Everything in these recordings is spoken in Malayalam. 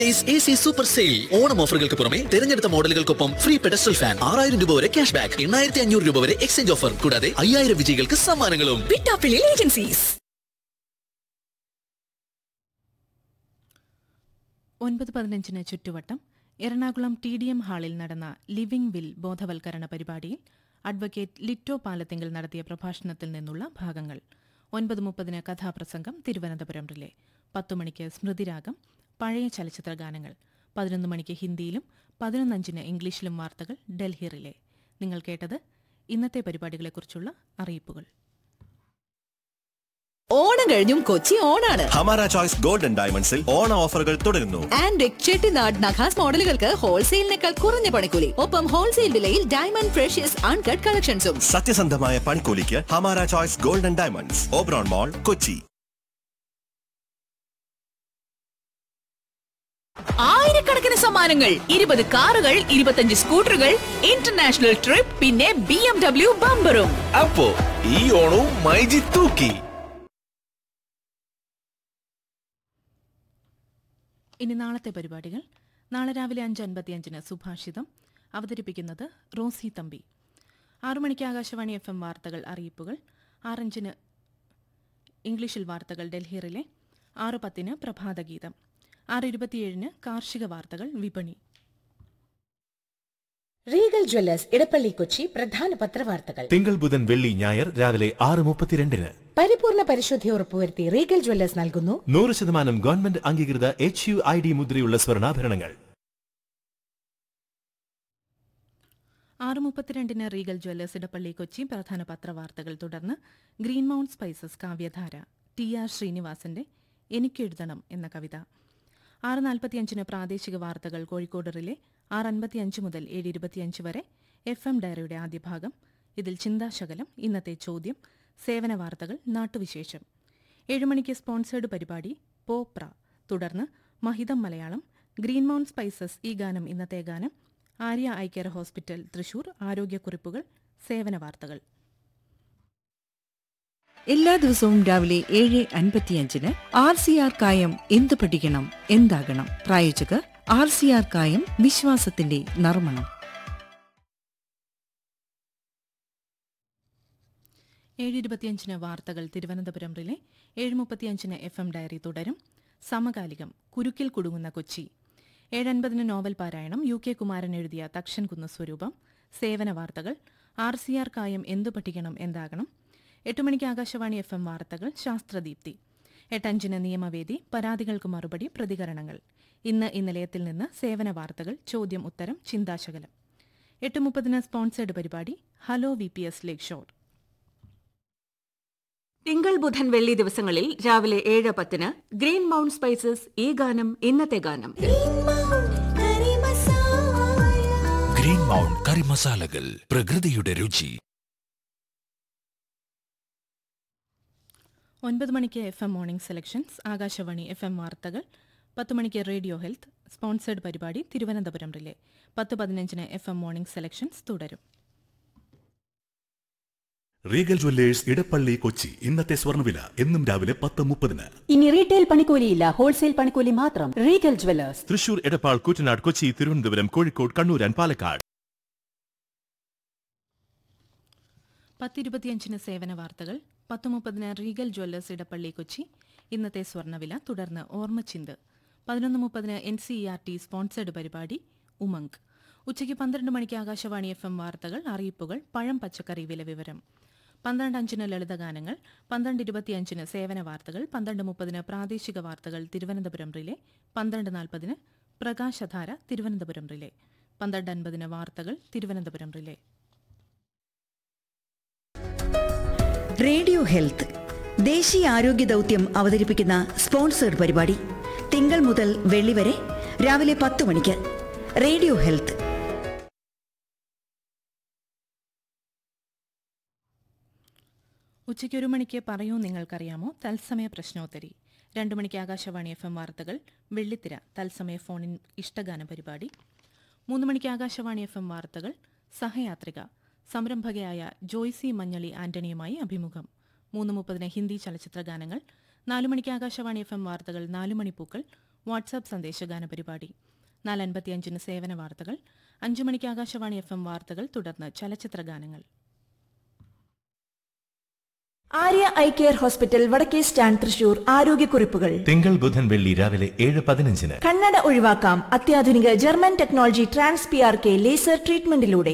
A C super sale Onam ഓഫറുകൾക്ക് പുറമെ തിരഞ്ഞെടുത്ത മോഡലുകൾക്കൊപ്പം ഫ്രീ പെഡസ്റ്റൽ ഫാൻ ആറായിരം രൂപ വരെ ക്യാഷ് ബാക്ക് എണ്ണായിരത്തി അഞ്ഞൂറ് രൂപ വരെ എക്സ്ചേഞ്ച് ഓഫർ കൂടാതെ അയ്യായിരം വിജയികൾക്ക് സമ്മാനങ്ങളും പിട്ടാപ്പിള്ളി ഏജൻസീസ് ഒൻപത് പതിനഞ്ചിന് ചുറ്റുവട്ടം എറണാകുളം ടി ഡി എം ഹാളിൽ നടന്ന ലിവിംഗ് വിൽ ബോധവൽക്കരണ പരിപാടിയിൽ അഡ്വക്കേറ്റ് ലിറ്റോ പാലത്തിങ്കൽ നടത്തിയ പ്രഭാഷണത്തിൽ നിന്നുള്ള ഭാഗങ്ങൾ ഒൻപത് മുപ്പതിന് കഥാപ്രസംഗം തിരുവനന്തപുരം റിലേ പത്തു മണിക്ക് സ്മൃതിരാഗം പഴയ ചലച്ചിത്ര ഗാനങ്ങൾ പതിനൊന്ന് മണിക്ക് ഹിന്ദിയിലും പതിനൊന്നഞ്ചിന് ഇംഗ്ലീഷിലും വാർത്തകൾ ഡൽഹി റിലേ നിങ്ങൾ കേട്ടത് ഇന്നത്തെ പരിപാടികളെക്കുറിച്ചുള്ള അറിയിപ്പുകൾ ഓണം കഴിഞ്ഞും കൊച്ചി ഓണാണ് ഹമാര ചോയ്സ് ഗോൾഡൻ ഡയമണ്ട്സിൽ ഓണ ഓഫറുകൾ തുടരുന്നു ആൻഡ് ചെട്ടിനാട് നഖാസ് മോഡലുകൾക്ക് ഹോൾസെയിലിനേക്കാൾ കുറഞ്ഞ പണിക്കൂലി ഒപ്പം ഹോൾസെയിൽ വിലയിൽ ഡയമണ്ട് ഫ്രഷ്യസ് അൺകട്ട് കളക്ഷൻസും സത്യസന്ധമായ പണിക്കൂലിക്ക് Hamara choice golden diamonds Oberon mall Kochi ആയിരക്കണക്കിന് സമ്മാനങ്ങൾ ഇരുപത് കാറുകൾ ഇരുപത്തഞ്ച് സ്കൂട്ടറുകൾ ഇന്റർനാഷണൽ ട്രിപ്പ് പിന്നെ ബി എം ഡബ്ല്യു ബമ്പറും അപ്പോ ഈ ഓണവും മൈജി തൂക്കി ഇനി നാളത്തെ പരിപാടികൾ നാളെ രാവിലെ അഞ്ച് അൻപത്തിയഞ്ചിന് സുഭാഷിതം അവതരിപ്പിക്കുന്നത് റോസി തമ്പി ആറു മണിക്ക് ആകാശവാണി എഫ് എം വാർത്തകൾ അറിയിപ്പുകൾ ആറഞ്ചിന് ഇംഗ്ലീഷിൽ വാർത്തകൾ ഡൽഹിയിലെ ആറ് പത്തിന് പ്രഭാതഗീതം ആറ് ഇരുപത്തിയേഴിന് കാർഷിക വാർത്തകൾ വിപണി റീഗൽ ജ്വല്ലേഴ്സ് ഇടപ്പള്ളി കൊച്ചി പ്രധാന പത്രവാർത്തകൾ തിങ്കൾ ബുധൻ വെള്ളി ഞായർ രാവിലെ ആറ് മുപ്പത്തിരണ്ടിന് പരിപൂർണ പരിശുദ്ധി ഉറപ്പുവരുത്തി റീഗൽ ജ്വല്ലേഴ്സ് നൽകുന്നു നൂറ് ശതമാനം ഗവൺമെന്റ് അംഗീകൃത എച്ച് യു ഐ ഡി മുദ്രയുള്ള സ്വർണ്ണാഭരണങ്ങൾ ആറ് മുപ്പത്തിരണ്ടിന് റീഗൽ ജ്വല്ലേഴ്സ് ഇടപ്പള്ളി കൊച്ചി പ്രധാന പത്രവാർത്തകൾ തുടർന്ന് Green Mount Spices Kavyadhara T R ശ്രീനിവാസന്റെ എനിക്കെഴുതണം എന്ന കവിത ആറ് നാൽപ്പത്തിയഞ്ചിന് പ്രാദേശിക വാർത്തകൾ കോഴിക്കോട് റിലെ ആറ് അൻപത്തിയഞ്ച് മുതൽ ഏഴ് ഇരുപത്തിയഞ്ച് വരെ എഫ് എം ഡയറിയുടെ ആദ്യ ഭാഗം ഇതിൽ ചിന്താശകലം ഇന്നത്തെ ചോദ്യം സേവന വാർത്തകൾ നാട്ടുവിശേഷം ഏഴുമണിക്ക് സ്പോൺസേഡ് പരിപാടി പോപ്ര തുടർന്ന് മഹിതം മലയാളം ഗ്രീൻ മൗണ്ട് സ്പൈസസ് ഈ ഗാനം ഇന്നത്തെ ഗാനം Arya eye care hospital Thrissur ആരോഗ്യക്കുറിപ്പുകൾ സേവന വാർത്തകൾ എല്ലാ ദിവസവും രാവിലെ ഏഴ് അൻപത്തിയഞ്ചിന് ആർ സി ആർ കായം എന്ത് പഠിക്കണം എന്താകണം പ്രായോജകർ ആർ സി ആർ കായം വിശ്വാസത്തിന്റെ നർമ്മണം ഏഴ് ഇരുപത്തിയഞ്ചിന് വാർത്തകൾ തിരുവനന്തപുരം റിലെ ഏഴ് മുപ്പത്തിയഞ്ചിന് എഫ് എം ഡയറി തുടരും സമകാലികം കുരുക്കിൽ കുടുങ്ങുന്ന കൊച്ചി ഏഴൻപതിന് നോവൽ പാരായണം യു കെ കുമാരൻ എഴുതിയ തക്ഷൻ കുന്ന സ്വരൂപം സേവന വാർത്തകൾ ആർ സി ആർ കായം എന്തു പഠിക്കണം എന്താകണം എട്ട് മണിക്ക് ആകാശവാണി എഫ് എം വാർത്തകൾ ശാസ്ത്രദീപ്തി എട്ടഞ്ചിന് നിയമവേദി പരാതികൾക്ക് മറുപടി പ്രതികരണങ്ങൾ ഇന്ന് ഈ നിലയത്തിൽ നിന്ന് സേവന വാർത്തകൾ ചോദ്യം ഉത്തരം ചിന്താശകലം എട്ട് മുപ്പതിന് സ്പോൺസേഡ് പരിപാടി hello V P S Lakeshore തിങ്കൾ ബുധൻ വെള്ളി ദിവസങ്ങളിൽ രാവിലെ ഏഴ് പത്തിന് ഗ്രീൻ മൗണ്ട് സ്പൈസസ് ഈ ഗാനം ഇന്നത്തെ ഗാനം ഗ്രീൻ മൗണ്ട് കറി മസാലകൾ പ്രകൃതിയുടെ രുചി ഒൻപത് മണിക്ക് F M morning selections Akashvani F M വാർത്തകൾ പത്ത് മണിക്ക് റേഡിയോ ഹെൽത്ത് സ്പോൺസേഡ് പരിപാടി തിരുവനന്തപുരം റിലേ പത്ത് പതിനഞ്ചിന് എഫ് എം മോർണിംഗ് സെലക്ഷൻസ് തുടരും റീഗൽ ജ്വല്ലേഴ്സ് ഇടപ്പള്ളി കൊച്ചി ഇന്നത്തെ സ്വർണ്ണവില എന്നും രാവിലെ പത്ത് മുപ്പതിന് ഇനി റീറ്റെയിൽ പണിക്കൂലിയില്ല ഹോൾസെയിൽ പണിക്കൂലി മാത്രം Regal Jewellers Thrissur Edappal Koottanad Kochi Thiruvananthapuram Kozhikode Kannur and Palakkad പത്തിരുപത്തിയഞ്ചിന് സേവന വാർത്തകൾ പത്ത് മുപ്പതിന് റീഗൽ ജ്വല്ലേഴ്സ് ഇടപ്പള്ളി കൊച്ചി ഇന്നത്തെ സ്വർണ്ണവില തുടർന്ന് ഓർമ്മച്ചിന്ത് പതിനൊന്ന് മുപ്പതിന് N C E R T sponsored പരിപാടി ഉമങ്ക് ഉച്ചയ്ക്ക് പന്ത്രണ്ട് മണിക്ക് ആകാശവാണി എഫ് എം വാർത്തകൾ അറിയിപ്പുകൾ പഴം പച്ചക്കറി വില വിവരം പന്ത്രണ്ട് അഞ്ചിന് ലളിതഗാനങ്ങൾ പന്ത്രണ്ട് ഇരുപത്തിയഞ്ചിന് സേവന വാർത്തകൾ പന്ത്രണ്ട് മുപ്പതിന് പ്രാദേശിക വാർത്തകൾ തിരുവനന്തപുരം റിലേ പന്ത്രണ്ട് നാൽപ്പതിന് പ്രകാശധാര തിരുവനന്തപുരം റിലേ പന്ത്രണ്ട് അൻപതിന് വാർത്തകൾ തിരുവനന്തപുരം റിലേ റേഡിയോ ഹെൽത്ത് ദേശീയ ആരോഗ്യ ദൗത്യം അവതരിപ്പിക്കുന്ന സ്പോൺസേഡ് പരിപാടി തിങ്കൾ മുതൽ വെള്ളി വരെ രാവിലെ പത്ത് മണിക്ക് റേഡിയോ ഹെൽത്ത് ഉച്ചയ്ക്ക് ഒരു മണിക്ക് പറയൂ നിങ്ങൾക്കറിയാമോ തത്സമയ പ്രശ്നോത്തരി രണ്ടു മണിക്ക് ആകാശവാണി എഫ് എം വാർത്തകൾ വെള്ളിത്തിര തത്സമയ ഫോണിൻ ഇഷ്ടഗാന പരിപാടി മൂന്ന് മണിക്ക് ആകാശവാണി എഫ് എം വാർത്തകൾ സഹയാത്രിക സംരംഭകയായ ജോയ്സി മഞ്ഞളി ആന്റണിയുമായി അഭിമുഖം മൂന്ന് മുപ്പതിന് ഹിന്ദി ചലച്ചിത്ര ഗാനങ്ങൾ നാലു മണിക്ക് ആകാശവാണി എഫ് എം വാർത്തകൾ നാലു മണിപ്പൂക്കൾ വാട്സാപ്പ് സന്ദേശഗാന പരിപാടി നാല് അൻപത്തിയഞ്ചിന് സേവന വാർത്തകൾ അഞ്ചു മണിക്ക് ആകാശവാണി എഫ് എം വാർത്തകൾ തുടർന്ന് ചലച്ചിത്ര ഗാനങ്ങൾ ആര്യ ഐ കെയർ ഹോസ്പിറ്റൽ വടക്കേ സ്റ്റാൻഡ് തൃശൂർ ആരോഗ്യക്കുറിപ്പുകൾ തിങ്കൾ ബുധൻ വെള്ളി രാവിലെ ഏഴ് പതിനഞ്ചിന് കണ്ണട ഒഴിവാക്കാം അത്യാധുനിക German technology trans P R K laser ട്രീറ്റ്മെന്റിലൂടെ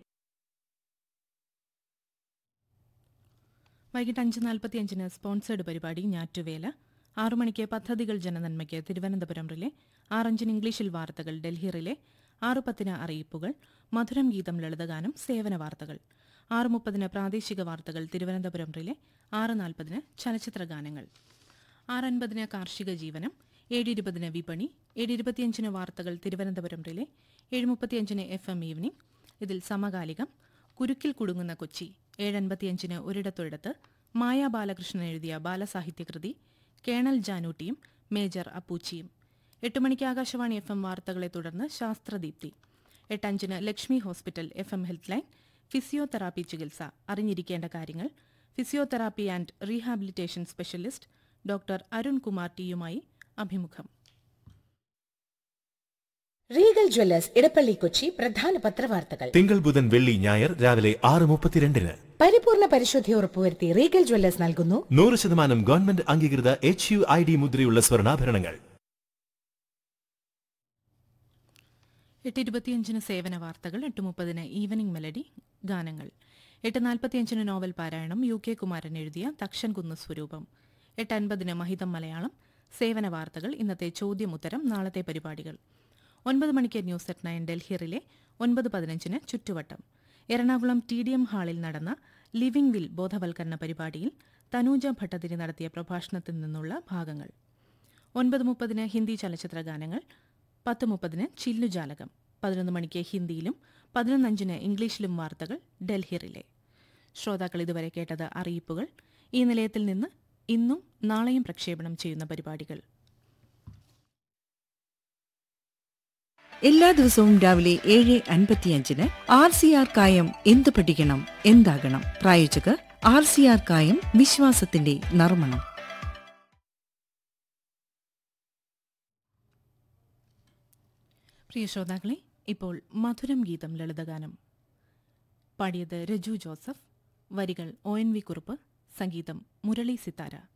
വൈകിട്ട് അഞ്ച് നാൽപ്പത്തിയഞ്ചിന് സ്പോൺസേഡ് പരിപാടി ഞാറ്റുവേല ആറു മണിക്ക് പദ്ധതികൾ ജനനന്മയ്ക്ക് തിരുവനന്തപുരം റിലെ ആറഞ്ചിന് ഇംഗ്ലീഷിൽ വാർത്തകൾ ഡൽഹി റിലെ ആറു പത്തിന് അറിയിപ്പുകൾ മധുരം ഗീതം ലളിതഗാനം സേവന വാർത്തകൾ ആറ് മുപ്പതിന് പ്രാദേശിക വാർത്തകൾ തിരുവനന്തപുരം റിലെ ആറ് നാൽപ്പതിന് ചലച്ചിത്ര ഗാനങ്ങൾ ആറ് അൻപതിന് കാർഷിക ജീവനം ഏഴ് ഇരുപതിന് വിപണി ഏഴ് ഇരുപത്തിയഞ്ചിന് വാർത്തകൾ തിരുവനന്തപുരം റിലെ ഏഴ് മുപ്പത്തിയഞ്ചിന് എഫ് എം ഈവനിംഗ് ഇതിൽ സമകാലികം കുരുക്കിൽ കുടുങ്ങുന്ന കൊച്ചി ഏഴ് അൻപത്തിയഞ്ചിന് ഒരിടത്തൊരിടത്ത് മായ ബാലകൃഷ്ണൻ എഴുതിയ ബാലസാഹിത്യകൃതി കേണൽ ജാനൂട്ടിയും മേജർ അപ്പൂച്ചിയും എട്ട് മണിക്ക് ആകാശവാണി എഫ് എം വാർത്തകളെ തുടർന്ന് ശാസ്ത്രദീപ്തി എട്ടഞ്ചിന് Lakshmi hospital F M health line physiotherapy ചികിത്സ അറിഞ്ഞിരിക്കേണ്ട കാര്യങ്ങൾ physiotherapy and rehabilitation specialist doctor Arun Kumar ടിയുമായി അഭിമുഖം റീഗൽ ജ്വല്ലേഴ്സ് ഇടപ്പള്ളി കൊച്ചി പ്രധാന പത്രവാർത്തകൾ തിങ്കൾ ബുധൻ വെള്ളി ഞായർ രാവിലെ ആറ് മുപ്പത്തിരണ്ടിന് പരിപൂർണ പരിശുദ്ധി ഉറപ്പുവരുത്തി റീഗൽ ജ്വല്ലേഴ്സ് നൽകുന്നു നൂറ് ശതമാനം ഗവൺമെന്റ് അംഗീകൃത എച്ച് യു ഐ ഡി മുദ്രയുള്ള സ്വർണ്ണാഭരണങ്ങൾ എട്ട് ഇരുപത്തിയഞ്ചിന് സേവന വാർത്തകൾ എട്ട് മുപ്പതിന് ഈവനിംഗ് മെലഡി ഗാനങ്ങൾ എട്ട് നാൽപ്പത്തിയഞ്ചിന് നോവൽ പാരായണം യു കെ കുമാരൻ എഴുതിയ തക്ഷൻ കുന്ന് സ്വരൂപം എട്ട് അൻപതിന് മഹിതം മലയാളം സേവന വാർത്തകൾ ഇന്നത്തെ ചോദ്യമുത്തരം നാളത്തെ പരിപാടികൾ ഒൻപത് മണിക്ക് ന്യൂസ് അറ്റ് നയൻ ഡൽഹിറിലെ ഒൻപത് പതിനഞ്ചിന് ചുറ്റുവട്ടം എറണാകുളം ടി ഡി എം ഹാളിൽ നടന്ന ലിവിംഗ് വിൽ ബോധവൽക്കരണ പരിപാടിയിൽ തനൂജ ഭട്ടതിരി നടത്തിയ പ്രഭാഷണത്തിൽ നിന്നുള്ള ഭാഗങ്ങൾ ഒൻപത് മുപ്പതിന് ഹിന്ദി ചലച്ചിത്ര ഗാനങ്ങൾ പത്ത് മുപ്പതിന് ചില്ലുജാലകം പതിനൊന്ന് മണിക്ക് ഹിന്ദിയിലും പതിനൊന്നഞ്ചിന് ഇംഗ്ലീഷിലും വാർത്തകൾ ഡൽഹിറിലെ ശ്രോതാക്കൾ ഇതുവരെ കേട്ടത് അറിയിപ്പുകൾ ഈ നിലയത്തിൽ നിന്ന് ഇന്നും നാളെയും പ്രക്ഷേപണം ചെയ്യുന്ന പരിപാടികൾ എല്ലാ ദിവസവും രാവിലെ ഏഴ് അൻപത്തിയഞ്ചിന് ആർ സി ആർ കായം എന്ത് പഠിക്കണം എന്താകണം പ്രായോജകർ ആർ സി ആർ കായം വിശ്വാസത്തിന്റെ നർമ്മണം പ്രിയ ശ്രോതാക്കളെ ഇപ്പോൾ മധുരം ഗീതം ലളിതഗാനം പാടിയത് രജു ജോസഫ് വരികൾ ഒ എൻ വി കുറുപ്പ് സംഗീതം മുരളി സിത്താര